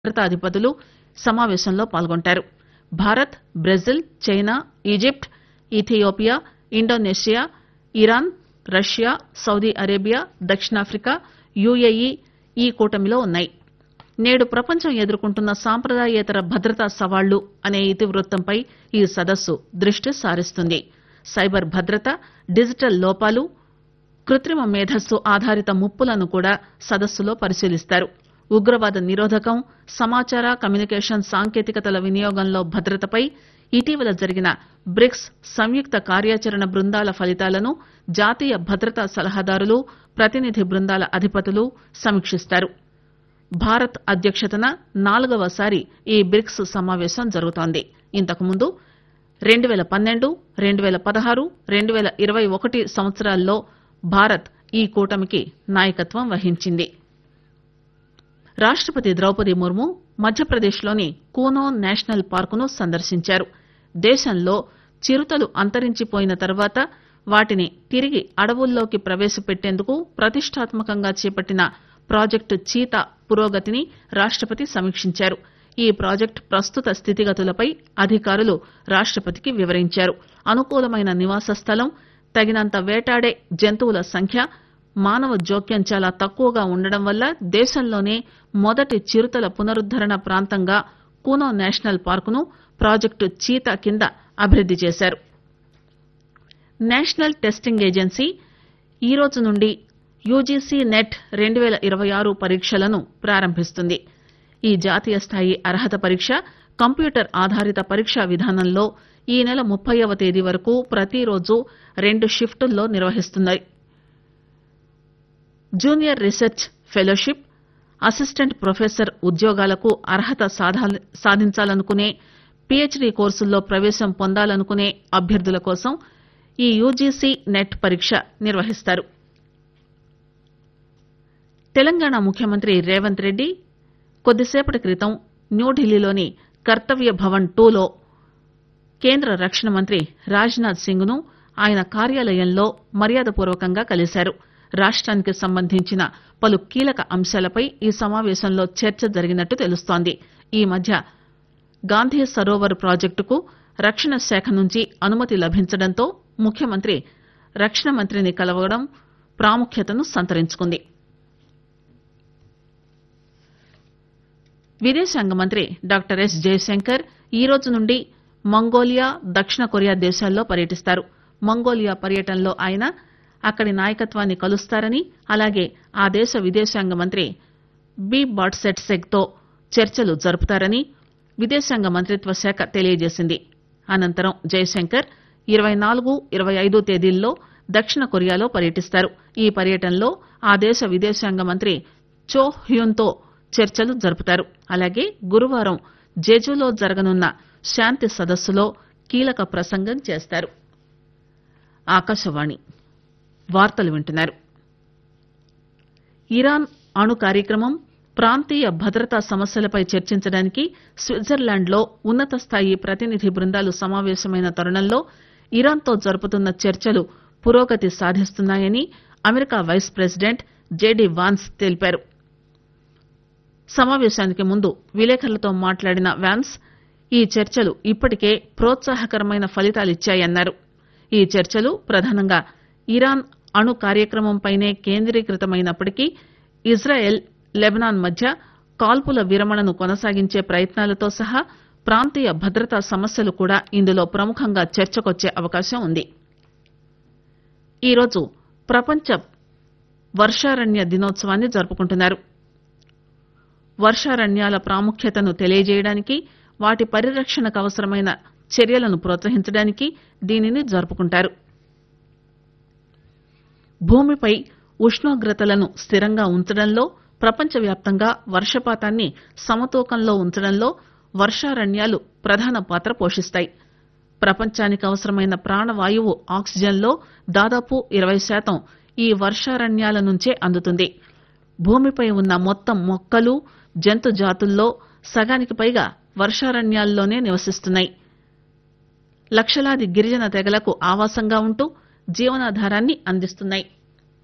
భద్రతాధిపతులు సమావేశంలో పాల్గొంటారు Bharat Brazil China Egypt Ethiopia Indonesia Iran Russia Saudi Arabia దక్షిణాఫ్రికా యుఏఈ ఈ కూటమిలో ఉన్నాయి నేడు ప్రపంచం ఎదుర్కొంటున్న సాంప్రదాయేతర భద్రతా సవాళ్లు అనే ఇతివృత్తంపై ఈ సదస్సు దృష్టి సారిస్తుంది సైబర్ భద్రత డిజిటల్ లోపాలు కృత్రిమ మేధస్సు ఆధారిత ముప్పులను కూడా సదస్సులో పరిశీలిస్తారు ఉగ్రవాద నిరోధకం సమాచార కమ్యూనికేషన్ సాంకేతికతల వినియోగంలో భద్రతపై ఇటీవల జరిగిన బ్రిక్స్ సంయుక్త కార్యాచరణ బృందాల ఫలితాలను జాతీయ భద్రతా సలహాదారులు ప్రతినిధి బృందాల అధిపతులు సమీక్షిస్తారు భారత్ అధ్యక్షతన నాలుగవసారి ఈ బ్రిక్స్ సమావేశం జరుగుతోంది ఇంతకుముందు రెండు పేల పన్నెండు రెండు పేల పదహారు రెండు పేల ఇరవై ఒకటి సంవత్సరాల్లో భారత్ ఈ కూటమికి నాయకత్వం వహించింది రాష్టపతి ద్రౌపది ముర్ము మధ్యప్రదేశ్లోని కూనో నేషనల్ పార్కును సందర్శించారు దేశంలో చిరుతలు అంతరించిపోయిన తర్వాత వాటిని తిరిగి అడవుల్లోకి ప్రవేశపెట్టేందుకు ప్రతిష్టాత్మకంగా చేపట్టిన ప్రాజెక్టు చీతా పురోగతిని రాష్టపతి సమీక్షించారు ఈ ప్రాజెక్టు ప్రస్తుత స్థితిగతులపై అధికారులు రాష్టపతికి వివరించారు అనుకూలమైన నివాస స్థలం తగినంత వేటాడే జంతువుల సంఖ్య మానవ జోక్యం చాలా తక్కువగా ఉండడం వల్ల దేశంలోనే మొదటి చిరుతల పునరుద్దరణ ప్రాంతంగా కూనో నేషనల్ పార్కును ప్రాజెక్టు చీతా కింద అభివృద్ది చేశారు నేషనల్ టెస్టింగ్ ఏజెన్సీ ఈ రోజు నుండి యూజీసీ నెట్ రెండు పేల ఇరవై ఆరు పరీక్షలను ప్రారంభిస్తుంది ఈ జాతీయ స్థాయి అర్హత పరీక్ష కంప్యూటర్ ఆధారిత పరీక్షా విధానంలో ఈ నెల ముప్పైవ తేదీ వరకు ప్రతిరోజు రెండు షిఫ్టుల్లో నిర్వహిస్తుంది junior research fellowship assistant professor ఉద్యోగాలకు అర్హత సాధా- సాధించాలనుకునే పీహెచ్డీ కోర్సుల్లో ప్రవేశం పొందాలనుకునే అభ్యర్థుల కోసం ఈ యూజీసీ నెట్ పరీక్ష నిర్వహిస్తారు తెలంగాణ ముఖ్యమంత్రి రేవంత్ రెడ్డి కొద్దిసేపటి క్రితం న్యూఢిల్లీలోని కర్తవ్య భవన్ టూలో కేంద్ర రక్షణ మంత్రి రాజ్నాథ్ సింగ్ ను ఆయన కార్యాలయంలో మర్యాదపూర్వకంగా కలిశారు రాష్ట్రానికి సంబంధించిన పలు కీలక అంశాలపై ఈ సమావేశంలో చర్చ జరిగినట్టు తెలుస్తోంది ఈ మధ్య గాంధీ సరోవర్ ప్రాజెక్టుకు రక్షణ శాఖ నుంచి అనుమతి లభించడంతో ముఖ్యమంత్రి రక్షణ మంత్రిని కలవడం ప్రాముఖ్యతను సంతరించుకుంది విదేశాంగ మంత్రి డాక్టర్ ఎస్ జయశంకర్ ఈ రోజు నుండి మంగోలియా దక్షిణ కొరియా దేశాల్లో పర్యటిస్తారు మంగోలియా పర్యటనలో ఆయన అక్కడి నాయకత్వాన్ని కలుస్తారని అలాగే ఆ దేశ విదేశాంగ మంత్రి బి బాట్సెట్ సెగ్ తో చర్చలు జరుపుతారని విదేశాంగ మంత్రిత్వ శాఖ తెలియజేసింది అనంతరం జయశంకర్ ఇరవై నాలుగు ఇరవై ఐదు తేదీల్లో దక్షిణ కొరియాలో పర్యటిస్తారు ఈ పర్యటనలో ఆ దేశ విదేశాంగ మంత్రి చో హ్యూన్ తో చర్చలు జరుపుతారు అలాగే గురువారం జెజులో జరగనున్న శాంతి సదస్సులో కీలక ప్రసంగం చేస్తారు ఆకాశవాణి వార్తలు వింటున్నారు ఇరాన్ అణు కార్యక్రమం ప్రాంతీయ భద్రతా సమస్యలపై చర్చించడానికి స్విట్జర్లాండ్ లో ఉన్నత స్థాయి ప్రతినిధి బృందాలు సమావేశమైన తరుణంలో ఇరాన్ తో జరుపుతున్న చర్చలు పురోగతి సాధిస్తున్నాయని America vice president JD Vance తెలిపారు సమావేశానికి ముందు విలేకరులతో మాట్లాడిన వాన్స్ ఈ చర్చలు ఇప్పటికే ప్రోత్సాహకరమైన ఫలితాలిచ్చాయన్నారు ఈ చర్చలు ప్రధానంగా ఇరాన్ అణు కార్యక్రమంపైనే కేంద్రీకృతమైనప్పటికీ ఇజ్రాయెల్ లెబనాన్ మధ్య కాల్పుల విరమణను కొనసాగించే ప్రయత్నాలతో సహా ప్రాంతీయ భద్రతా సమస్యలు కూడా ఇందులో ప్రముఖంగా చర్చకొచ్చే అవకాశం ఉంది ఈరోజు ప్రపంచ వర్షారణ్య దినోత్సవాన్ని జరుపుకుంటున్నారు వర్షారణ్యాల ప్రాముఖ్యతను తెలియజేయడానికి వాటి పరిరక్షణకు అవసరమైన చర్యలను ప్రోత్సహించడానికి దీనిని జరుపుకుంటారు భూమిపై ఉష్ణోగ్రతలను స్థిరంగా ఉంచడంలో ప్రపంచవ్యాప్తంగా వర్షపాతాన్ని సమతూకంలో ఉంచడంలో వర్షారణ్యాలు ప్రధాన పాత్ర పోషిస్తాయి ప్రపంచానికి అవసరమైన ప్రాణవాయువు ఆక్సిజన్లో దాదాపు ఇరవై శాతం ఈ వర్షారణ్యాల నుంచే అందుతుంది భూమిపై ఉన్న మొత్తం మొక్కలు జంతు జాతుల్లో సగానికి పైగా వర్షారణ్యాల్లోనే నివసిస్తున్నాయి లక్షలాది గిరిజన తెగలకు ఆవాసంగా ఉంటూ జీవనాధారాన్ని అందిస్తున్నాయి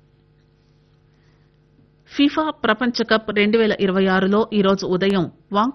ఫిఫా ప్రపంచ కప్ రెండు పేల ఇరవై ఆరులో ఈరోజు ఉదయం వాంకో